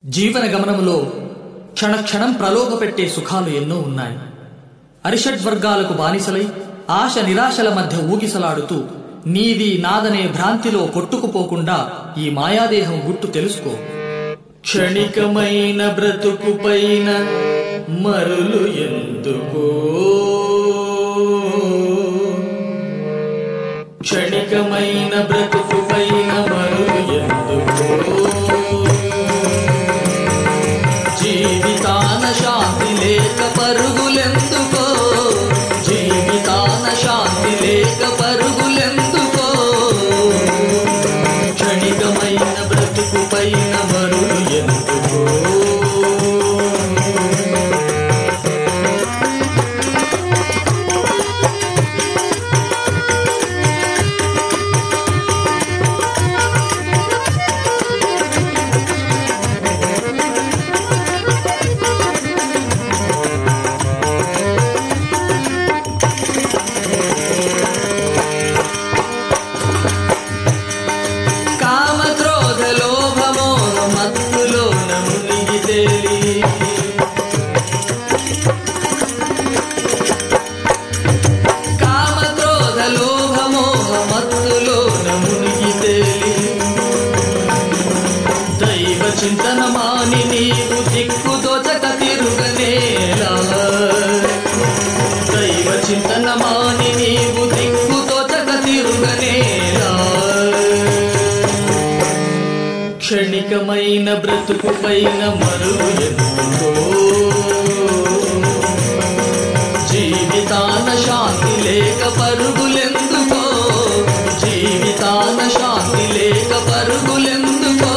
జీవన గమనములో క్షణక్షణం ప్రలోభపెట్టే సుఖాలు ఎన్నో ఉన్నాయి అరిషడ్ వర్గాలకు బానిసలై ఆశ నిరాశల మధ్య ఊగిసలాడుతూ నీది నాదనే భ్రాంతిలో కొట్టుకుపోకుండా ఈ మాయాదేహం గుట్టు తెలుసుకో క్షణికమైన బ్రతుకు పైన మరులు ఎందుకో క్షణికమైన బ్రతుకు పైన మరులు ఎందుకో జీవితాన శాంతి లేక పరుగులెందుకో జీవితాన శాంతి లేక పరుగులెందుకో క్షణికమైన బ్రతుకు పైన మరులు ఎందుకో కామ క్రోధ లోభమో మత్తులో మునిగి తేలి కామ క్రోధ లోభమోహ మత్తులో మునిగి తేలి దైవ చింతన మాని నీవు దిక్కు దోచక తిరుగనేలా దైవ చింతన మాని నీవు దిక్కు దోచక తిరుగనేలా క్షణికమైన బ్రతుకు పైన మరుగు ఎందుకో జీవితాన శాంతి లేక పరుగులెందుకో జీవితాన శాంతి లేక పరుగులెందుకో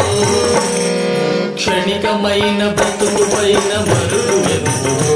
క్షణికమైన బ్రతుకు పైన మరుగు ఎందుకో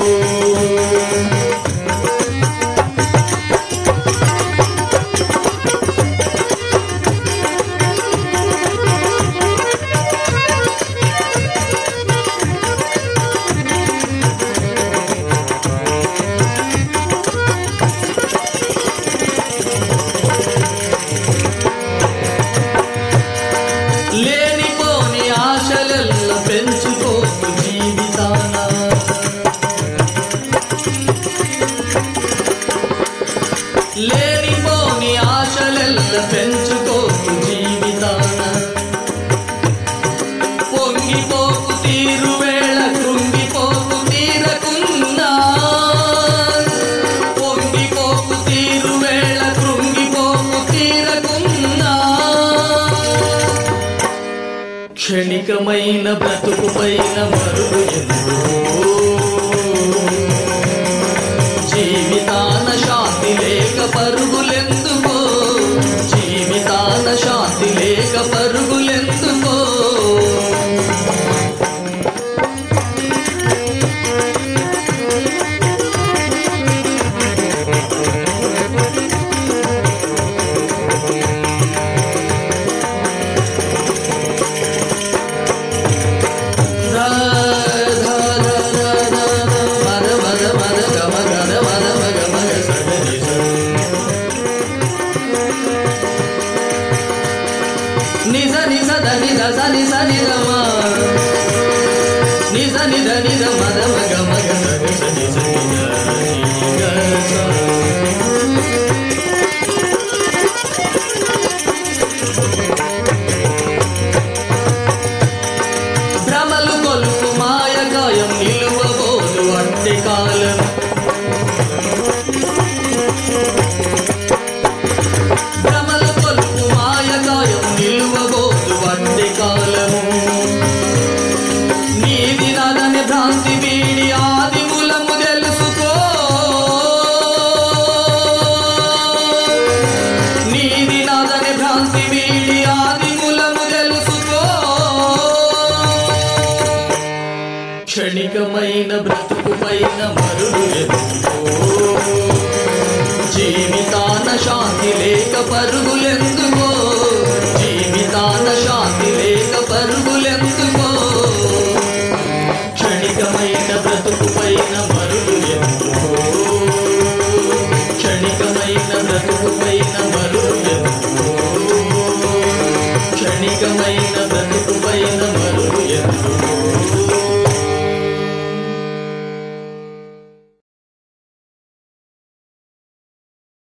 లేనిపోని ఆశలెల్ల పెంచుకోకు జీవితాన లేనిపోని ఆశలెల్ల పెంచుకోకు జీవితాన పొంగిపోకు తీరు వేళ కృంగిపోకు తీరకున్నా పొంగిపోకు తీరు వేళ కృంగిపోకు తీరకున్నా క్షణికమైన బ్రతుకు పైన మరుగు ఎందుకో జీవితాన శాంతి లేక పరుగులెందుకో జీవితాన శాంతి లేక పరుగులెందుకో ధా ధా ధా ధా ధా ధా మద మద మద గమ గద మద మగ మగ సగరి స. నిజ నిజ ద నిజ స నిజ నిజ మ నిజ నిజ నిజ మద మగ మగ సగ స నిజ నిజ నిజ స. భ్రమలు కొలుపు మాయగాయం నిలువబోదు అట్టి కాలం భ్రమలు కొలుపు మాయగాయం నిలువబోదు అట్టి కాలము నీది నాదని భ్రాంతి వీడి ఆది మూలము తెలుసుకో నీది నాదని భ్రాంతి వీడి ఆది మూలము తెలుసుకో క్షణికమైన బ్రతుకు పైన మరుడు ఎందుకో జీవితాన శాంతి లేక పరుగులెందు